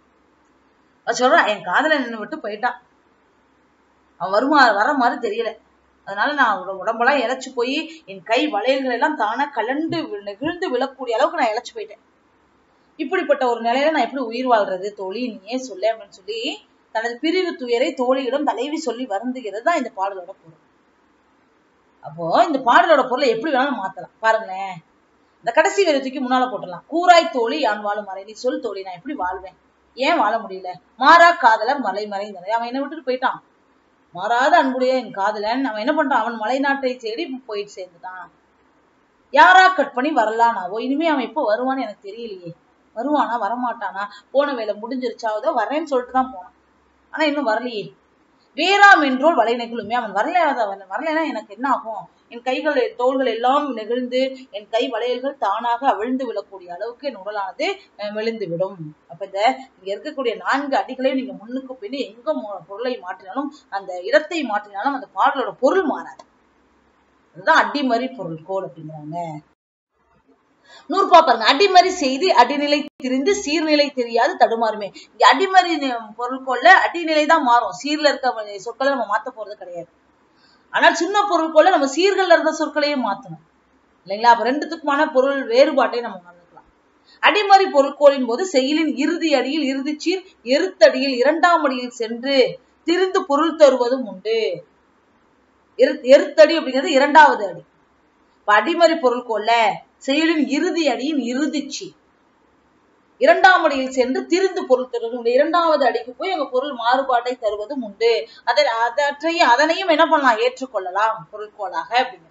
அவ சொல்றான் என் காதல நின்று விட்டு போயிட்டான் அவன் வருமா வர மாதிரி தெரியல அதனால நான் அவனோட உடம்பெல்லாம் இழைச்சு போய் என் கை வளையல்கள் எல்லாம் தானா கலண்டு வி- நெகிழ்ந்து விழக்கூடிய அளவுக்கு நான் இழைச்சு போயிட்டேன் இப்படிப்பட்ட ஒரு நிலையில நான் எப்படி உயிர் வாழ்றது தோழி நீயே சொல்லு அப்படின்னு சொல்லி தனது பிரிவு துயரை தோழியிடம் தலைவி சொல்லி வருந்துகிறது தான் இந்த பாடலோட பொருள் அப்போ இந்த பாடலோட பொருளை எப்படி வேணாலும் மாத்தலாம் பாருங்களேன் இந்த கடைசி வரி தூக்கி முன்னால போட்டுடலாம் கூராய் தோழி யான் வாழும் மறை நீ சொல் தோழி நான் எப்படி வாழ்வேன் ஏன் வாழ முடியல மாறா காதலர் மலை மறைந்தனர் அவன் என்ன விட்டுட்டு போயிட்டான் மாறாத அன்புடைய என் காதலன் அவன் என்ன பண்றான் அவன் மலை நாட்டை தேடி போயிட்டு சேர்ந்துட்டான் யாரா கட் பண்ணி வரலானாவோ இனிமே அவன் எப்போ வருவான்னு எனக்கு தெரியலையே வருவானா வரமாட்டானா போன வேலை முடிஞ்சிருச்சாவதோ வரேன்னு சொல்லிட்டு தான் போனான் ஆனா இன்னும் வரலையே வேறாம் என்றோல் வலை நெகிழுமே அவன் வரல அவன் வரலைன்னா எனக்கு என்ன ஆகும் என் கைகள் தோள்கள் எல்லாம் நெகிழ்ந்து என் கை வளையல்கள் தானாக அவிழ்ந்து விழக்கூடிய அளவுக்கு என் உடலானது அஹ், மெலிந்து விடும் அப்ப இந்த இங்க இருக்கக்கூடிய நான்கு அடிகளையும் நீங்க முன்னுக்கு பின்னு எங்க மு- பொருளை மாற்றினாலும் அந்த இடத்தை மாற்றினாலும் அந்த பாடலோட பொருள் மாறாது அதுதான் அடிமறி பொருள் கோல் அப்படிங்கிறாங்க நூறுபா பாருங்க அடிமறி செய்து அடிநிலை திரிந்து சீர்நிலை தெரியாது தடுமாறுமே இங்க அடிமறி நி- பொருட்கோள்ல அடிநிலை தான் மாறும் சீர்ல இருக்க சொற்களை நம்ம மாத்த போறது கிடையாது ஆனால் சின்ன பொருட்கோள்ல நம்ம சீர்கள்ல இருந்த சொற்களையே மாத்தணும் இல்லைங்களா அப்ப ரெண்டுத்துக்குமான பொருள் வேறுபாட்டை நம்ம உணர்ந்துக்கலாம் அடிமறி பொருட்கோளின் போது செயலின் இறுதி அடியில் இறுதி சீர் எருத்தடியில் இரண்டாம் அடியில் சென்று திரிந்து பொருள் தருவதும் உண்டு எரு- எருத்தடி அப்படிங்கிறது இரண்டாவது அடி இப்ப அடிமறி பொருட்கோள்ல செயலின் இறுதி அடியின் இறுதிச்சி இரண்டாம் அடியில் சென்று திரிந்து பொருள் தருவது உண்டு இரண்டாவது அடிக்கு போய் அங்க பொருள் மாறுபாட்டை தருவதும் உண்டு அதை அதற்றையும் அதனையும் என்ன பண்ணலாம் ஏற்றுக்கொள்ளலாம் பொருட்கோளாக அப்படிங்கிறாங்க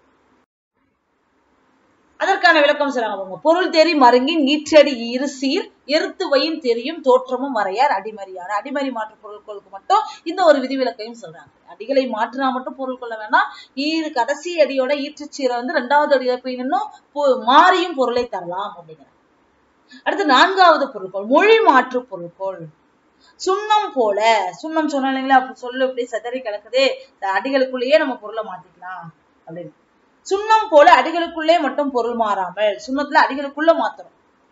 அதற்கான விளக்கம் சொல்றாங்க பாருங்க. பொருள் தெரி மருங்கி நீற்றடி இரு சீர் எருத்து வயின் தெரியும் தோற்றமும் வரையார் அடிமறியான அடிமறி மாற்று பொருட்களுக்கு மட்டும் இந்த ஒரு விதிவிலக்கையும் சொல்றாங்க அடிகளை மாற்றினா மட்டும் பொருள் கொள்ள வேண்டாம் ஈறு கடைசி அடியோட ஈற்றுச்சீரை வந்து ரெண்டாவது அடியில போய் நின்னும் பொ- மாறியும் பொருளை தரலாம் அப்படிங்கிறாங்க அடுத்து நான்காவது பொருட்கோள் மொழி மாற்று பொருட்கோள் சுண்ணம் போல சுண்ணம் சொன்னோம் இல்லைங்களா அப்ப சொல்லு இப்படி செதறி கிடக்குது இந்த அடிகளுக்குள்ளேயே நம்ம பொருளை மாத்திக்கலாம் அப்படின்னு சுண்ணம் போல அடிகளுக்குள்ளே மட்டும் பொருள் மாறாமல் சுண்ணத்துல அடிகளுக்குள்ள மாத்துறோம்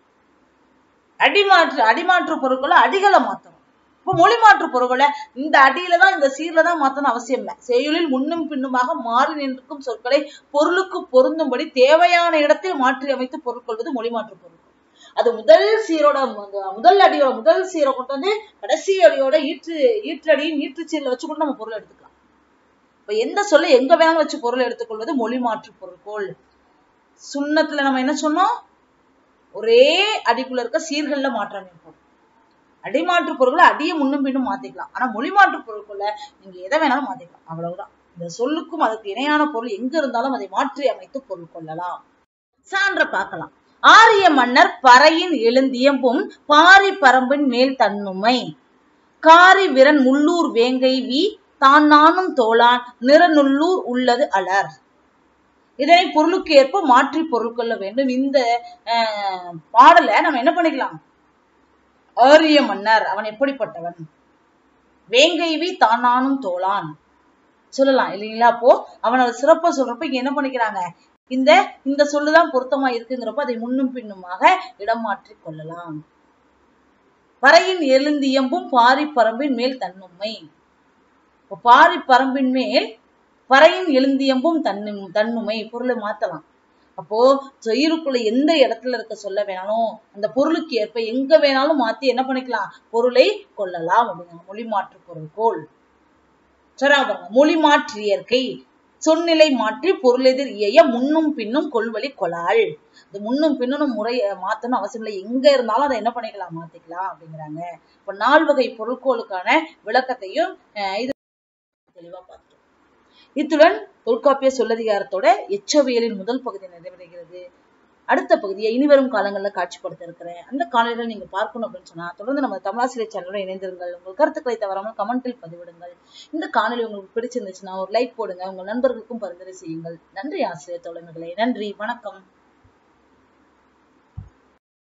அடிமாற்று அடிமாற்று பொருட்களை அடிகளை மாத்தணும் இப்ப மொழி மாற்று பொருட்களை இந்த அடியில தான் இந்த சீர்ல தான் மாத்தணும் அவசியம் இல்லை செயலில் முன்னும் பின்னுமாக மாறி நின்றுக்கும் சொற்களை பொருளுக்கு பொருந்தும்படி தேவையான இடத்தில் மாற்றி அமைத்து பொருள் கொள்வது மொழி மாற்று பொருட்கள் அது முதல் சீரோட மு- முதல் அடியோட முதல் சீரை கொண்டு வந்து கடைசி அடியோட ஈற்று ஈற்றடியின் ஈற்று சீரில் வச்சு கூட நம்ம பொருள் எடுத்துக்கலாம் இப்ப எந்த சொல்ல எங்க வேணாலும் வச்சு பொருள் எடுத்துக்கொள்வது மொழி மாற்று பொருட்கோள் சுண்ணத்துல நம்ம என்ன சொன்னோம் ஒரே அடிக்குள்ள இருக்க சீர்கள்ல மாற்றம் ஏற்படும் அடிமாற்று பொருட்களை அடியை முன்னும் பின்னும் மாத்திக்கலாம் ஆனா மொழி மாற்று பொருட்களை நீங்க எதை வேணாலும் மாத்திக்கலாம் அவ்வளவுதான் இந்த சொல்லுக்கும் அதற்கு இணையான பொருள் எங்க இருந்தாலும் அதை மாற்றி அமைத்து பொருள் கொள்ளலாம் சான்ற பார்க்கலாம் ஆரிய மன்னர் பறையின் எழுந்தியம்பும் பாரி பரம்பின் மேல் தன்னுமை காரி விரன் முள்ளூர் வேங்கை வி தான் நானும் தோளான் நிறநுள்ளூர் உள்ளது அலர் இதனை பொருளுக்கு ஏற்ப மாற்றி பொருள் கொள்ள வேண்டும் இந்த அஹ், பாடலை நம்ம என்ன பண்ணிக்கலாம் ஆரிய மன்னர் அவன் எப்படிப்பட்டவன் வேங்கைவி தானானும் தோளான் சொல்லலாம் இல்லைங்களா அப்போ அவனோட சிறப்பை சொல்றப்ப இங்க என்ன பண்ணிக்கிறாங்க இந்த இந்த சொல்லுதான் பொருத்தமா இருக்குங்கிறப்ப அதை முன்னும் பின்னுமாக இடம் மாற்றிக் கொள்ளலாம் பறையின் எழுந்தியம்பும் பாரி பரம்பின் மேல் தன்னுமை இப்போ பாரி பரம்பின் மேல் பறையின் எழுந்தியம்பும் தன்னும் தன்னுமை பொருளை மாத்தலாம் அப்போ செயலுக்குள்ள எந்த இடத்துல இருக்க சொல்ல வேணாலும் அந்த பொருளுக்கு ஏற்ப எங்க வேணாலும் மாத்தி என்ன பண்ணிக்கலாம் பொருளை கொள்ளலாம் அப்படிங்க மொழி மாற்று பொருள் கோள் சொல்றாங்க பாருங்க மொழி மாற்று இயற்கை சொன்னிலை மாற்றி பொருளெதிர் இயைய முன்னும் பின்னும் கொள்வழி கொளாள் இந்த முன்னும் பின்னும் முறைய மாத்தணும் அவசியம் இல்லை எங்க இருந்தாலும் அதை என்ன பண்ணிக்கலாம் மாத்திக்கலாம் அப்படிங்கிறாங்க இப்ப நால்வகை பொருட்கோளுக்கான விளக்கத்தையும் அஹ் இது தெளிவா பார்த்துட்டோம் இத்துடன் தொல்காப்பிய சொல்லதிகாரத்தோட எச்சவியலின் முதல் பகுதி நிறைவடைகிறது அடுத்த பகுதியை இனிவரும் காலங்களில் காட்சிப்படுத்த இருக்கிறேன் அந்த காணொலிகளை நீங்க பார்க்கணும் அப்படின்னு சொன்னா தொடர்ந்து நம்ம தமிழாசிரியர் சேனலோட இணைந்திருங்கள் உங்கள் கருத்துக்களை தவறாமல் கமெண்டில் பதிவிடுங்கள் இந்த காணொலி உங்களுக்கு பிடிச்சிருந்துச்சுன்னா ஒரு லைக் போடுங்க உங்கள் நண்பர்களுக்கும் பரிந்துரை செய்யுங்கள் நன்றி ஆசிரியர் தோழர்களே நன்றி வணக்கம்